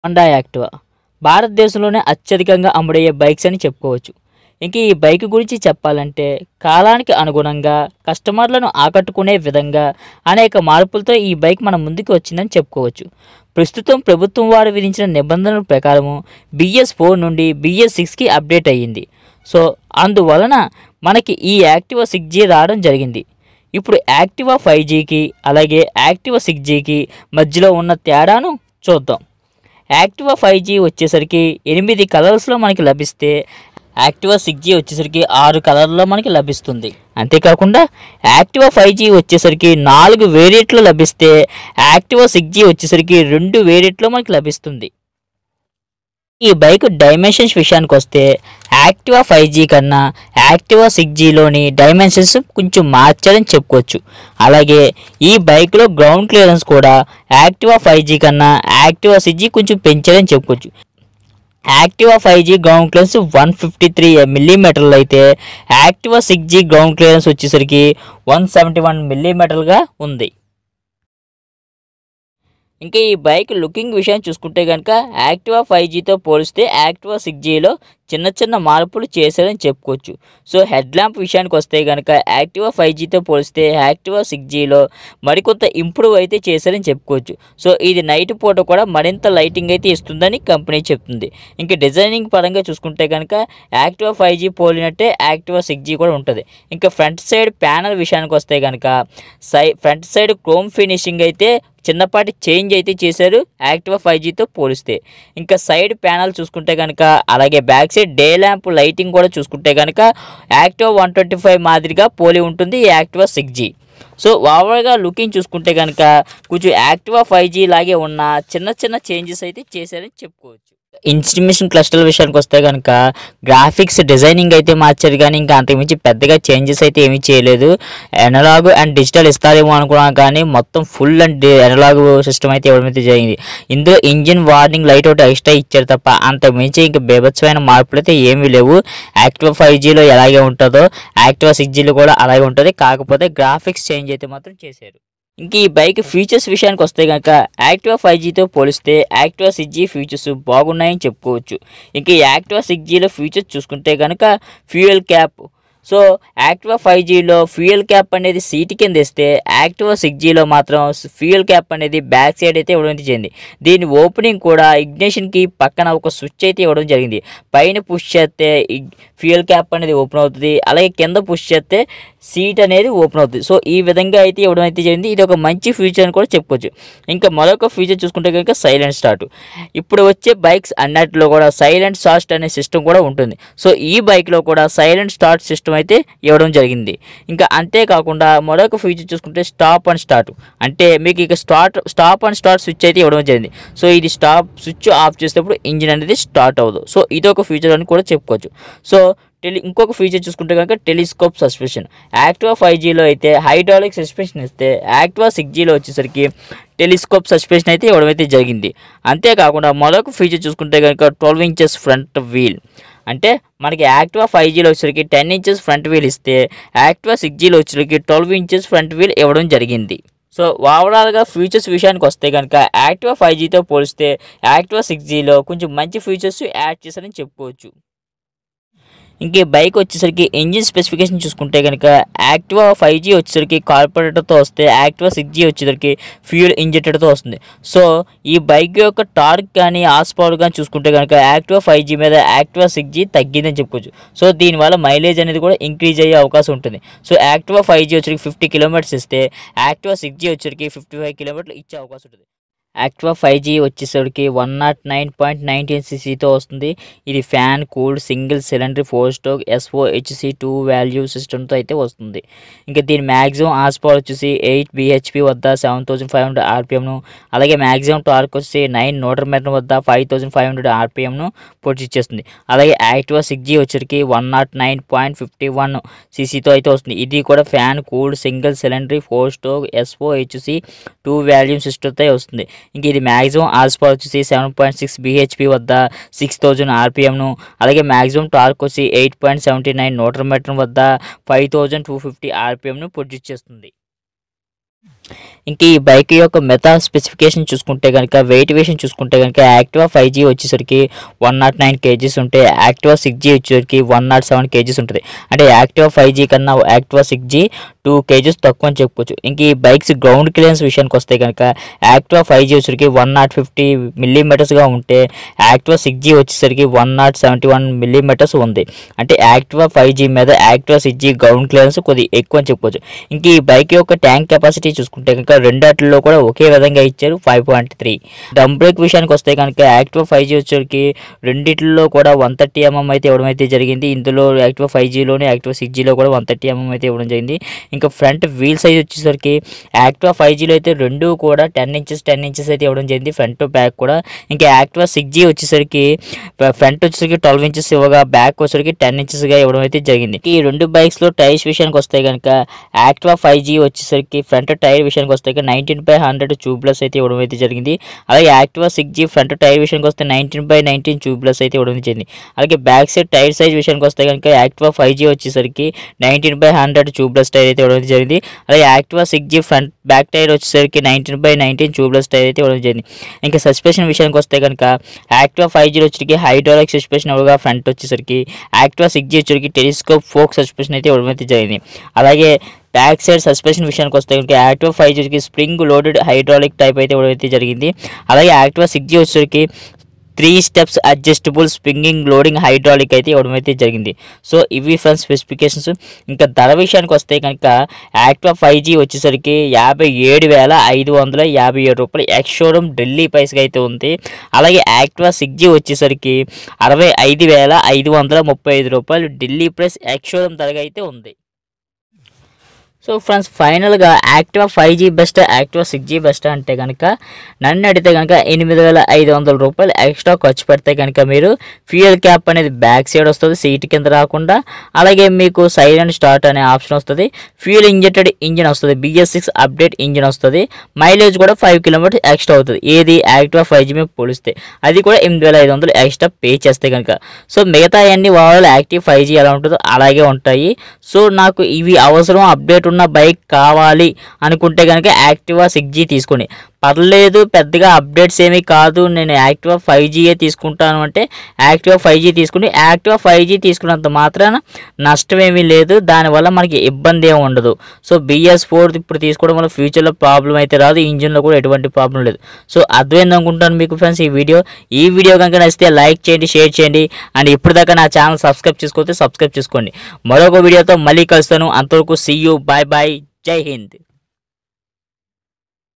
Honda Activa భారతదేశంలోనే అత్యధికంగా అమ్ముడయ్యే bikes అని చెప్పుకోవచ్చు ఇంక ఈ బైక్ గురించి చెప్పాలంటే కాలానికి అనుగుణంగా కస్టమర్లను ఆకట్టుకునే విధంగా అనేక మార్పులతో ఈ బైక్ మన ముందుకు వచ్చిందని చెప్పుకోవచ్చు ప్రస్తుతం ప్రభుత్వం వారు విధించిన నిబంధనల ప్రకారము బిఎస్ ఫోర్ నుండి బిఎస్ సిక్స్కి అప్డేట్ అయ్యింది సో అందువలన మనకి ఈ యాక్టివా సిక్స్ జీ రావడం జరిగింది ఇప్పుడు యాక్టివా ఫైవ్ జీకి అలాగే యాక్టివా సిక్స్ జీకి మధ్యలో ఉన్న తేడాను చూద్దాం యాక్టివా ఫైవ్ జీ వచ్చేసరికి ఎనిమిది కలర్స్లో మనకి లభిస్తే యాక్టివా సిక్స్ జీ వచ్చేసరికి ఆరు కలర్లో మనకి లభిస్తుంది అంతేకాకుండా యాక్టివా ఫైవ్ జీ వచ్చేసరికి నాలుగు వేరియంట్లు లభిస్తే యాక్టివా సిక్స్ జీ వచ్చేసరికి రెండు వేరియంట్లో మనకి లభిస్తుంది ఈ బైక్ డైమెన్షన్స్ విషయానికి వస్తే యాక్టివా ఫైవ్ జీ కన్నా యాక్టివా సిక్స్ జీలోని డైమెన్షన్స్ కొంచెం మార్చారని చెప్పుకోవచ్చు అలాగే ఈ బైక్లో గ్రౌండ్ క్లియరెన్స్ కూడా యాక్టివా ఫైవ్ జీ కన్నా యాక్టివా సిక్స్ జీ కొంచెం పెంచారని చెప్పుకోవచ్చు Activa five G ground clearance one fifty three మిల్లీమీటర్లు అయితే Activa six G ground clearance వచ్చేసరికి వన్ సెవెంటీ వన్ మిల్లీమీటర్లుగా ఉంది ఇంకా ఈ బైక్ లుకింగ్ విషయం చూసుకుంటే కనుక యాక్టివా ఫైవ్ జీతో పోలిస్తే యాక్టివా సిక్స్ జీలో చిన్న చిన్న మార్పులు చేశారని చెప్పుకోవచ్చు సో హెడ్ ల్యాంప్ విషయానికి వస్తే కనుక యాక్టివా ఫైవ్ జీతో పోలిస్తే యాక్టివా సిక్స్ జీలో మరికొంత ఇంప్రూవ్ అయితే చేశారని చెప్పుకోవచ్చు సో ఇది నైట్ పూట కూడా మరింత లైటింగ్ అయితే ఇస్తుందని కంపెనీ చెప్తుంది ఇంకా డిజైనింగ్ పరంగా చూసుకుంటే కనుక యాక్టివా ఫైవ్ జీ పోలినట్టే యాక్టివా సిక్స్ జీ కూడా ఉంటుంది ఇంకా ఫ్రంట్ సైడ్ ప్యానల్ విషయానికి వస్తే కనుక సై ఫ్రంట్ సైడ్ క్రోమ్ ఫినిషింగ్ అయితే చిన్నపాటి చేంజ్ అయితే చేశారు యాక్టివా ఫైవ్ జీతో పోలిస్తే ఇంకా సైడ్ ప్యానల్ చూసుకుంటే కనుక అలాగే back side day lamp lighting కూడా చూసుకుంటే కనుక యాక్టివా వన్ ట్వంటీ ఫైవ్ మాదిరిగా పోలి ఉంటుంది ఈ యాక్టివా సిక్స్ జీ సో ఓవరాల్గా లుకింగ్ చూసుకుంటే కనుక కొంచెం యాక్టివా ఫైవ్ జీ లాగే ఉన్న చిన్న చిన్న చేంజెస్ అయితే చేశారని చెప్పుకోవచ్చు ఇన్స్టిమేషన్ క్లస్టర్ విషయానికి వస్తే కనుక గ్రాఫిక్స్ డిజైనింగ్ అయితే మార్చారు కానీ ఇంకా అంతకుమించి పెద్దగా చేంజెస్ అయితే ఏమీ చేయలేదు ఎనలాగ్ అండ్ డిజిటల్ ఇస్తారేమో అనుకున్నాం కానీ మొత్తం ఫుల్ అండ్ ఎనలాగ్ సిస్టమ్ అయితే ఇవ్వడం అయితే జరిగింది ఇందులో ఇంజిన్ వార్నింగ్ లైట్ ఒకటి ఎక్స్ట్రా ఇచ్చారు తప్ప అంతకుమించి ఇంకా బేభత్సమైన మార్పులు అయితే ఏమీ లేవు యాక్టివా ఫైవ్ జీలో ఎలాగే ఉంటుందో యాక్టివా సిక్స్ జీలో కూడా అలాగే ఉంటుంది కాకపోతే గ్రాఫిక్స్ చేంజ్ అయితే మాత్రం చేశారు ఇంక ఈ బైక్ ఫీచర్స్ విషయానికి వస్తే కనుక యాక్టివా ఫైవ్ జీతో పోలిస్తే యాక్టివా సిక్స్ జీ ఫీచర్స్ బాగున్నాయని చెప్పుకోవచ్చు ఇంక ఈ యాక్టివా సిక్స్ జీలో ఫీచర్స్ చూసుకుంటే కనుక fuel cap so Activa five జీలో ఫ్యూయల్ క్యాప్ అనేది సీట్ కింద ఇస్తే యాక్టివా సిక్స్ జీలో మాత్రం ఫ్యూయల్ క్యాప్ అనేది బ్యాక్ సైడ్ అయితే ఇవ్వడం జరిగింది దీని ఓపెనింగ్ కూడా ఇగ్నిషన్కి పక్కన ఒక స్విచ్ అయితే ఇవ్వడం జరిగింది పైన పుష్ చేస్తే ఫ్యూయల్ క్యాప్ అనేది ఓపెన్ అవుతుంది అలాగే కింద పుష్ చేస్తే సీట్ అనేది ఓపెన్ అవుతుంది సో ఈ విధంగా అయితే ఇవ్వడం అయితే జరిగింది ఇది ఒక మంచి ఫీచర్ అని కూడా చెప్పుకోవచ్చు ఇంకా మరొక ఫీచర్ చూసుకుంటే కనుక సైలెంట్ స్టార్ట్ ఇప్పుడు వచ్చే బైక్స్ అన్నట్లో కూడా సైలెంట్ స్టార్ట్ అనే సిస్టమ్ కూడా ఉంటుంది సో ఈ బైక్లో కూడా సైలెంట్ స్టార్ట్ సిస్టమ్ అయితే ఇవ్వడం జరిగింది ఇంకా అంతేకాకుండా మరొక ఫీచర్ చూసుకుంటే స్టాప్ అండ్ స్టార్ట్ అంటే మీకు ఇక start stop and start switch అయితే ఇవ్వడం జరిగింది సో ఇది స్టాప్ స్విచ్ ఆఫ్ చేసేటప్పుడు ఇంజిన్ అనేది స్టార్ట్ అవ్వదు సో ఇది ఒక ఫీచర్ అని కూడా చెప్పుకోవచ్చు సో టెలి ఇంకొక ఫీచర్ చూసుకుంటే కనుక టెలిస్కోప్ సస్పెన్షన్ యాక్టివా ఫైవ్ జీలో అయితే హైడ్రాలిక్ సస్పెన్షన్ ఇస్తే యాక్టివా సిక్స్ జీలో వచ్చేసరికి టెలిస్కోప్ సస్పెన్షన్ అయితే ఇవ్వడం అయితే జరిగింది అంతేకాకుండా మరొక ఫీచర్ చూసుకుంటే కనుక ట్వెల్వ్ ఇంచెస్ ఫ్రంట్ వీల్ అంటే మనకి యాక్టివా ఫైవ్ జీలో వచ్చేసరికి టెన్ ఇంచెస్ ఫ్రంట్ వీల్ ఇస్తే యాక్టివా సిక్స్ జీలో వచ్చేసరికి ట్వెల్వ్ ఇంచెస్ ఫ్రంట్ వీల్ ఇవ్వడం జరిగింది సో ఓవరాల్గా ఫీచర్స్ విషయానికి వస్తే కనుక యాక్టివా ఫైవ్ జీతో పోలిస్తే యాక్టివా సిక్స్ జీలో కొంచెం మంచి ఫీచర్స్ యాడ్ చేశారని చెప్పుకోవచ్చు ఇంకే బైక్ వచ్చేసరికి ఇంజిన్ స్పెసిఫికేషన్ చూసుకుంటే కనుక యాక్టివా ఫైవ్ జీ వచ్చేసరికి కార్పొరేటర్తో వస్తే యాక్టివా సిక్స్ జీ వచ్చేసరికి ఫ్యూల్ ఇంజెక్టెడ్తో వస్తుంది సో ఈ బైక్ యొక్క టార్క్ కానీ ఆస్ పవర్ కానీ చూసుకుంటే కనుక యాక్టివా ఫైవ్ జీ మీద యాక్టివా సిక్స్ జీ తగ్గిందని చెప్పుకోవచ్చు సో దీనివల్ల మైలేజ్ అనేది కూడా ఇంక్రీజ్ అయ్యే అవకాశం ఉంటుంది సో యాక్టివా ఫైవ్ జీ వచ్చరికి ఫిఫ్టీ కిలోమీటర్స్ ఇస్తే యాక్టివా సిక్స్ జీ వచ్చరికి ఫిఫ్టీ ఫైవ్ కిలోమీటర్లు ఇచ్చే అవకాశం ఉంటుంది యాక్టివా ఫైవ్ జీ వచ్చేసరికి one not nine point nineteen సీసీతో వస్తుంది ఇది fan cooled single cylinder four stroke SOHC two valve సిస్టమ్తో అయితే వస్తుంది ఇంకా దీని మ్యాక్సిమం ఆస్ పవర్ వచ్చేసి ఎయిట్ బిహెచ్పి వద్ద సెవెన్ థౌసండ్ ఫైవ్ హండ్రెడ్ ఆర్పిఎంను అలాగే మ్యాక్సిమం టార్క్ వచ్చి నైన్ నూటర్ మీటర్ వద్ద ఫైవ్ థౌసండ్ ఫైవ్ హండ్రెడ్ ఆర్పిఎంను పొడిచి ఇచ్చేస్తుంది అలాగే యాక్టివా సిక్స్ జీ వచ్చరికి one not nine point fifty one సీసీతో అయితే వస్తుంది ఇది కూడా fan cooled single cylinder four stroke SOHC two valve సిస్టమ్తో వస్తుంది ఇంక ఇది మ్యాక్సిమం ఆల్స్ పవర్ వచ్చేసి సెవెన్ పాయింట్ సిక్స్ బీహెచ్పి వద్ద సిక్స్ థౌజండ్ ఆర్పిఎంను అలాగే మ్యాక్సిమం టార్క్ వచ్చి eight point seventy nine newton metre వద్ద ఫైవ్ థౌజండ్ టూ ఫిఫ్టీ ఆర్పిఎంను ప్రొడ్యూస్ చేస్తుంది ఇంక ఈ బైక్ యొక్క మెతా స్పెసిఫికేషన్ చూసుకుంటే కనుక వెయిట్ వేషన్ చూసుకుంటే కనుక యాక్టివా ఫైవ్ జీ వచ్చేసరికి వన్ నాట్ నైన్ కేజీస్ ఉంటే యాక్టివా సిక్స్ జీ వచ్చేసరికి వన్ నాట్ సెవెన్ కేజీస్ ఉంటుంది అంటే యాక్టివా ఫైవ్ జీ కన్నా Activa six G two KGs తక్కువ అని చెప్పుకోవచ్చు ఇంక ఈ బైక్స్ గ్రౌండ్ క్లియరెన్స్ విషయానికి వస్తే కనుక యాక్టివా ఫైవ్ జీ వచ్చేసరికి వన్ నాట్ ఫిఫ్టీ మిల్లీమీటర్స్గా ఉంటే యాక్టివా సిక్స్ జీ వచ్చేసరికి one not seventy one millimetres ఉంది అంటే యాక్టివా ఫైవ్ జీ మీద Activa six G ground clearance కొద్దిగా ఎక్కువ అని చెప్పుకోవచ్చు ఇంక ఈ బైక్ యొక్క ట్యాంక్ కెపాసిటీ చూసుకుంటే కనుక రెండాటిలో కూడా ఒకే విధంగా ఇచ్చారు five point three drum brake విషయానికి వస్తే కనుక యాక్టివా ఫైవ్ జీ వచ్చేసరికి రెండిట్లో కూడా వన్ థర్టీ ఎంఎం అయితే ఇవ్వడం అయితే జరిగింది ఇందులో యాక్టివా ఫైవ్ జీలోని యాక్టివా సిక్స్ జీలో కూడా వన్ థర్టీ ఎంఎం అయితే ఇవ్వడం జరిగింది ఇంకా ఫ్రంట్ వీల్ సైజ్ వచ్చేసరికి యాక్టివా ఫైవ్ జీలో అయితే రెండు కూడా టెన్ ఇంచెస్ టెన్ ఇంచెస్ అయితే ఇవ్వడం జరిగింది ఫ్రంట్ బ్యాక్ కూడా ఇంకా యాక్టివా సిక్స్ జీ వచ్చేసరికి ఫ్రంట్ వచ్చేసరికి ట్వెల్వ్ ఇంచెస్ ఇవ్వగా బ్యాక్ వచ్చేసరికి టెన్ ఇంచెస్గా ఇవ్వడం అయితే జరిగింది ఈ రెండు బైక్స్లో టైర్స్ విషయానికి వస్తే కనుక యాక్టివా ఫైవ్ జీ వచ్చేసరికి ఫ్రంట్ టైర్ విషయానికి వస్తే నైన్టీన్ బై హండ్రెడ్ ట్యూబ్లెస్ అయితే ఇవ్వడం అయితే జరిగింది అలాగే Activa six G front tyre విషయానికి వస్తే నైన్టీన్ బై నైన్టీన్ ట్యూబ్లెస్ అయితే ఇవ్వడం జరిగింది అలాగే బ్యాక్ సైడ్ టైర్ సైజ్ విషయానికి వస్తే కనుక యాక్టివా ఫైవ్ జీ వచ్చేసరికి nineteen by hundred tubeless tyre అయితే ఇవ్వడం జరిగింది అలాగే Activa six G front back tyre వచ్చేసరికి nineteen by nineteen tubeless tyre అయితే ఇవ్వడం జరిగింది ఇంకా సస్పెన్షన్ విషయానికి వస్తే కనుక యాక్టివా ఫైవ్ జీలో వచ్చేసరికి హైడ్రాలిక్ సస్పెన్షన్ ఇవ్వగా ఫ్రంట్ వచ్చేసరికి యాక్టివా సిక్స్ జీ వచ్చేసరికి టెలిస్కోప్ ఫోక్ సస్పెన్షన్ అయితే ఇవ్వడం అయితే జరిగింది అలాగే బ్యాక్ సైడ్ సస్పెన్షన్ విషయానికి వస్తే కనుక యాక్టివా ఫైవ్ జీకి స్ప్రింగ్ లోడెడ్ హైడ్రాలిక్ టైప్ అయితే ఇవ్వడం అయితే జరిగింది అలాగే యాక్టివా సిక్స్ జీ వచ్చేసరికి three steps adjustable springing loading hydraulic అయితే ఇవ్వడం అయితే జరిగింది సో ఇవి ఫ్రెండ్స్ స్పెసిఫికేషన్స్ ఇంకా ధర విషయానికి వస్తే కనుక యాక్టివా ఫైవ్ జీ వచ్చేసరికి యాభై ఏడు వేల ఐదు వందల యాభై ఏడు రూపాయలు ఎక్స్ షోరూమ్ ఢిల్లీ ప్రైస్గా అయితే ఉంది అలాగే యాక్టివా సిక్స్ జీ వచ్చేసరికి అరవై ఐదు వేల ఐదు వందల ముప్పై ఐదు రూపాయలు ఢిల్లీ ప్రైస్ ఎక్స్ షోరూమ్ ధరగా అయితే ఉంది సో ఫ్రెండ్స్ ఫైనల్గా Activa five G best Activa six G best అంటే కనుక నన్ను అడిగితే కనుక ఎనిమిది వేల ఐదు వందల రూపాయలు ఎక్స్ట్రా ఖర్చు పెడితే కనుక మీరు ఫ్యూయల్ క్యాప్ అనేది బ్యాక్ సైడ్ వస్తుంది సీట్ కింద రాకుండా అలాగే మీకు సైలెంట్ స్టార్ట్ అనే ఆప్షన్ వస్తుంది ఫ్యూయల్ ఇంజెక్టెడ్ ఇంజిన్ వస్తుంది బిఎస్ సిక్స్ అప్డేట్ ఇంజిన్ వస్తుంది మైలేజ్ కూడా ఫైవ్ కిలోమీటర్స్ ఎక్స్ట్రా అవుతుంది ఏది యాక్టివా ఫైవ్ జీ మీద పోలిస్తే అది కూడా ఎనిమిది వేల ఐదు వందలు ఎక్స్ట్రా పే చేస్తే కనుక సో మిగతా అన్ని ఓవరాల్ యాక్టివ్ ఫైవ్ జీ ఎలా ఉంటుందో అలాగే ఉంటాయి సో నాకు ఇవి అవసరం అప్డేట్ ఉన్న బైక్ కావాలి అనుకుంటే కనుక యాక్టివా సిక్స్ జీ తీసుకోండి పర్లేదు పెద్దగా అప్డేట్స్ ఏమీ కాదు నేను యాక్టివా ఫైవ్ జీయే తీసుకుంటాను అంటే యాక్టివా ఫైవ్ జీ తీసుకుని యాక్టివా ఫైవ్ జీ తీసుకున్నంత మాత్రాన నష్టం ఏమీ లేదు దానివల్ల మనకి ఇబ్బంది ఏమి ఉండదు సో బిఎస్ ఫోర్ ఇప్పుడు తీసుకోవడం వల్ల ఫ్యూచర్లో ప్రాబ్లం అయితే రాదు ఇంజిన్లో కూడా ఎటువంటి ప్రాబ్లం లేదు సో అర్థమైంది అనుకుంటాను మీకు ఫ్రెండ్స్ ఈ వీడియో ఈ వీడియో కనుక నచ్చితే లైక్ చేయండి షేర్ చేయండి అండ్ ఇప్పటిదాకా నా ఛానల్ సబ్స్క్రైబ్ చేసుకోతే సబ్స్క్రైబ్ చేసుకోండి మరొక వీడియోతో మళ్ళీ కలుస్తాను అంతవరకు సీ యూ బాయ్ బాయ్ జై హింద్